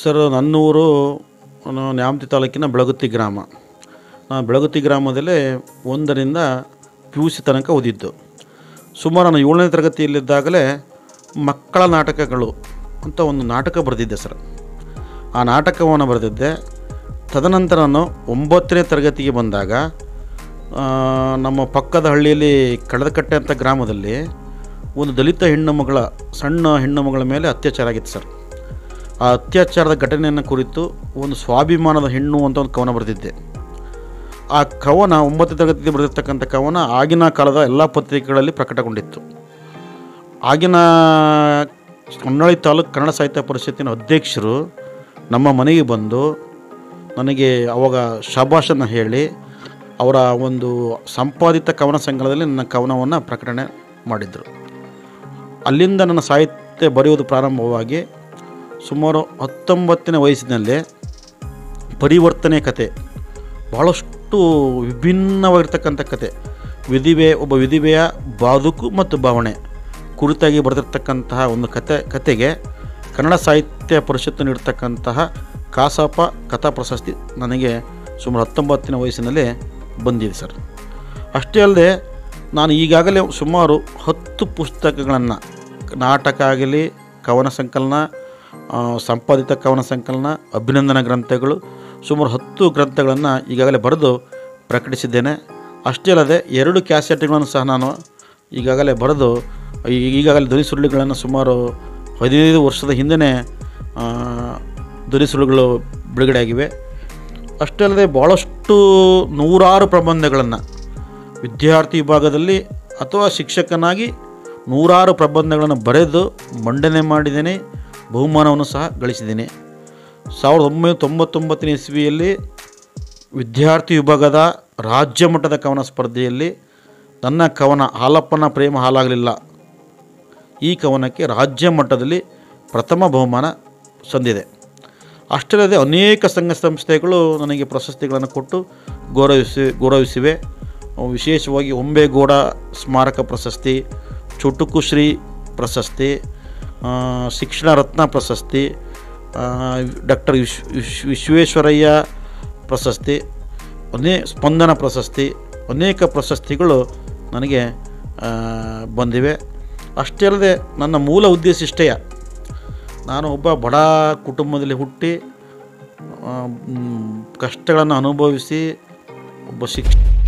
sir ನನ್ನೂರು ನಾನು ನ್ಯಾಮತಿ ತಾಲೂಕಿನ ಬೆಳಗುತ್ತಿ ಗ್ರಾಮ ನಾನು ಬೆಳಗುತ್ತಿ ಗ್ರಾಮದಲ್ಲೇ ಒಂದರಿಂದ ಪಿ ಯು ಸಿ ತನಕ ಓದಿದ್ದು ಸುಮಾರು ನಾನು ಏಳನೇ ತರಗತಿಯಲ್ಲಿದ್ದಾಗಲೇ ಮಕ್ಕಳ ನಾಟಕಗಳು ಅಂತ ಒಂದು ನಾಟಕ ಬರೆದಿದ್ದೆ ಸರ್ ಆ ನಾಟಕವನ್ನು ಬರೆದಿದ್ದೆ ತದನಂತರ ನಾನು ಒಂಬತ್ತನೇ ತರಗತಿಗೆ ಬಂದಾಗ ಆ, ನಮ್ಮ ಪಕ್ಕದ ಹಳ್ಳಿಯಲ್ಲಿ ಕಡದಕಟ್ಟೆ ಅಂತ ಗ್ರಾಮದಲ್ಲಿ ಒಂದು ದಲಿತ ಹೆಣ್ಣು ಮಗಳ ಸಣ್ಣ ಹೆಣ್ಣು ಮಗಳ ಮೇಲೆ ಅತ್ಯಾಚಾರ ಆಗಿತ್ತು ಸರ್ ಆ ಅತ್ಯಾಚಾರದ ಘಟನೆಯನ್ನು ಕುರಿತು ಒಂದು ಸ್ವಾಭಿಮಾನದ ಹೆಣ್ಣು ಅಂತ ಒಂದು ಕವನ ಬರೆದಿದ್ದೆ ಆ ಕವನ ಒಂಬತ್ತನೇ ತರಗತಿಗೆ ಬರೆದಿರ್ತಕ್ಕಂಥ ಕವನ ಆಗಿನ ಕಾಲದ ಎಲ್ಲ ಪತ್ರಿಕೆಗಳಲ್ಲಿ ಪ್ರಕಟಗೊಂಡಿತ್ತು ಆಗಿನ ಹೊನ್ನಾಳಿ ತಾಲೂಕು ಕನ್ನಡ ಸಾಹಿತ್ಯ ಪರಿಷತ್ತಿನ ಅಧ್ಯಕ್ಷರು ನಮ್ಮ ಮನೆಗೆ ಬಂದು ನನಗೆ ಅವಾಗ ಶಭಾಷನ್ನು ಹೇಳಿ ಅವರ ಒಂದು ಸಂಪಾದಿತ ಕವನ ಸಂಕಲನದಲ್ಲಿ ನನ್ನ ಕವನವನ್ನು ಪ್ರಕಟಣೆ ಮಾಡಿದರು ಅಲ್ಲಿಂದ ನನ್ನ ಸಾಹಿತ್ಯ ಬರೆಯುವುದು ಪ್ರಾರಂಭವಾಗಿ ಸುಮಾರು ಹತ್ತೊಂಬತ್ತನೇ ವಯಸ್ಸಿನಲ್ಲೇ ಪರಿವರ್ತನೆ ಕತೆ ಭಾಳಷ್ಟು ವಿಭಿನ್ನವಾಗಿರ್ತಕ್ಕಂಥ ಕತೆ ವಿಧಿವೆ ಒಬ್ಬ ವಿಧಿವೆಯ ಬದುಕು ಮತ್ತು ಭಾವನೆ ಕುರಿತಾಗಿ ಬರೆದಿರ್ತಕ್ಕಂತಹ ಒಂದು ಕತೆ ಕತೆಗೆ ಕನ್ನಡ ಸಾಹಿತ್ಯ ಪರಿಷತ್ತು ನೀಡ್ತಕ್ಕಂತಹ ಕಾಸಪ ಕಥಾ ಪ್ರಶಸ್ತಿ ನನಗೆ ಸುಮಾರು ಹತ್ತೊಂಬತ್ತನೇ ವಯಸ್ಸಿನಲ್ಲೇ ಬಂದಿದೆ ಸರ್ ಅಷ್ಟೇ ಅಲ್ಲದೆ ನಾನು ಈಗಾಗಲೇ ಸುಮಾರು ಹತ್ತು ಪುಸ್ತಕಗಳನ್ನು ನಾಟಕ ಆಗಲಿ ಕವನ ಸಂಕಲನ ಆ, ಸಂಪಾದಿತ ಕವನ ಸಂಕಲನ ಅಭಿನಂದನಾ ಗ್ರಂಥಗಳು ಸುಮಾರು ಹತ್ತು ಗ್ರಂಥಗಳನ್ನು ಈಗಾಗಲೇ ಬರೆದು ಪ್ರಕಟಿಸಿದ್ದೇನೆ ಅಷ್ಟೇ ಅಲ್ಲದೆ ಎರಡು ಕ್ಯಾಸೆಟ್ಗಳನ್ನು ಸಹ ನಾನು ಈಗಾಗಲೇ ಬರೆದು ಈ- ಈಗಾಗಲೇ ಧ್ವನಿ ಸುರುಳಿಗಳನ್ನು ಸುಮಾರು ಹದಿನೈದು ವರ್ಷದ ಹಿಂದೆ ಧ್ವನಿ ಸುರುಳಿಗಳು ಬಿಡುಗಡೆ ಆಗಿವೆ ಅಷ್ಟೇ ಅಲ್ಲದೆ ಭಾಳಷ್ಟು ನೂರಾರು ಪ್ರಬಂಧಗಳನ್ನು ವಿದ್ಯಾರ್ಥಿ ವಿಭಾಗದಲ್ಲಿ ಅಥವಾ ಶಿಕ್ಷಕನಾಗಿ ನೂರಾರು ಪ್ರಬಂಧಗಳನ್ನು ಬರೆದು ಮಂಡನೆ ಮಾಡಿದ್ದೇನೆ ಬಹುಮಾನವನ್ನು ಸಹ ಗಳಿಸಿದ್ದೇನೆ ಸಾವಿರದ ಒಂಬೈನೂರ ತೊಂಬತ್ತೊಂಬತ್ತನೇ ಇಸ್ವಿಯಲ್ಲಿ ವಿದ್ಯಾರ್ಥಿ ವಿಭಾಗದ ರಾಜ್ಯ ಮಟ್ಟದ ಕವನ ಸ್ಪರ್ಧೆಯಲ್ಲಿ ನನ್ನ ಕವನ ಹಾಲಪ್ಪನ ಪ್ರೇಮ ಹಾಲಾಗಲಿಲ್ಲ ಈ ಕವನಕ್ಕೆ ರಾಜ್ಯ ಮಟ್ಟದಲ್ಲಿ ಪ್ರಥಮ ಬಹುಮಾನ ಸಂದಿದೆ ಅಷ್ಟೇ ಅಲ್ಲದೆ ಅನೇಕ ಸಂಘ ಸಂಸ್ಥೆಗಳು ನನಗೆ ಪ್ರಶಸ್ತಿಗಳನ್ನು ಕೊಟ್ಟು ಗೌರವಿಸಿ ಗೌರವಿಸಿವೆ ಅವು ವಿಶೇಷವಾಗಿ ಒಂಬೇಗೌಡ ಸ್ಮಾರಕ ಪ್ರಶಸ್ತಿ ಚುಟುಕು ಶ್ರೀ ಪ್ರಶಸ್ತಿ ಆ, ಶಿಕ್ಷಣ ರತ್ನ ಪ್ರಶಸ್ತಿ ಡಾಕ್ಟರ್ ವಿಶ್ ವಿಶ್ ವಿಶ್ವೇಶ್ವರಯ್ಯ ಪ್ರಶಸ್ತಿ ಅನೇ ಸ್ಪಂದನ ಪ್ರಶಸ್ತಿ ಅನೇಕ ಪ್ರಶಸ್ತಿಗಳು ನನಗೆ ಆ, ಬಂದಿವೆ ಅಷ್ಟೇ ಅಲ್ಲದೆ ನನ್ನ ಮೂಲ ಉದ್ದೇಶ ಇಷ್ಟೇ ನಾನು ಒಬ್ಬ ಬಡ ಕುಟುಂಬದಲ್ಲಿ ಹುಟ್ಟಿ ಆ, ಮ್, ಕಷ್ಟಗಳನ್ನು ಅನುಭವಿಸಿ ಒಬ್ಬ ಶಿಕ್ಷ